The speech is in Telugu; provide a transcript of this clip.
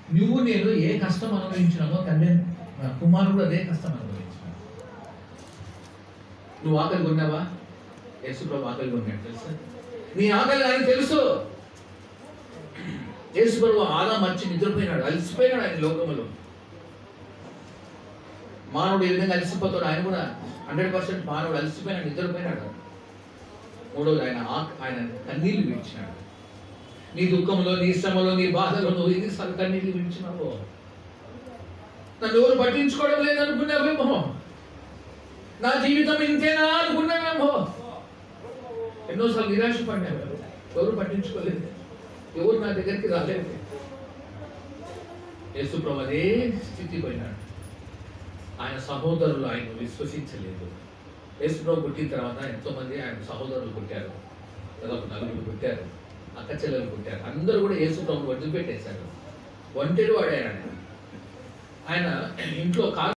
నువ్వు నేను ఏ కష్టం అనుభవించినామో తండ్రి నా కుమారుడు అదే కష్టం అనుభవించినాడు నువ్వు ఆకలి కొన్నావా యేసుప్రభు ఆకలి కొన్నాడు తెలుసా నీ ఆకలి ఆయన తెలుసు యేసుప్రభు ఆదా మర్చి నిద్రపోయినాడు అలసిపోయినాడు ఆయన లోకములో మానవుడు ఏ విధంగా అలసిపోతాడు ఆయన కూడా హండ్రెడ్ పర్సెంట్ మానవుడు అలసిపోయినాడు నిద్రపోయినాడు మూడోది ఆయన ఆక్- ఆయన కన్నీళ్లు విడిచినాడు నీ దుఃఖంలో నీ శ్రమలో నీ బాధలో నువ్వు ఎన్నిసార్లు కన్నీళ్లు విడిచినావో నన్ను ఎవరు పట్టించుకోవడం లేదనుకున్నావేమో నా జీవితం ఇంతేనా అనుకున్నావేమో ఎన్నోసార్లు నిరాశ పడినావు ఎవరు పట్టించుకోలేదు ఎవరు నా దగ్గరికి రాలేదు యేసుప్రభు అదే స్థితి పోయినాడు ఆయన సహోదరులు ఆయన విశ్వసించలేదు యేసుప్రభు పుట్టిన తర్వాత ఎంతో మంది ఆయన సహోదరులు పుట్టారు దాదాపు నలుగురు పుట్టారు అక్క చెల్లెలు పుట్టారు అందరూ కూడా యేసుప్రభు వదిలిపెట్టేశారు ఒంటరి వాడారు ఆయన ఆయన ఇంట్లో కాలు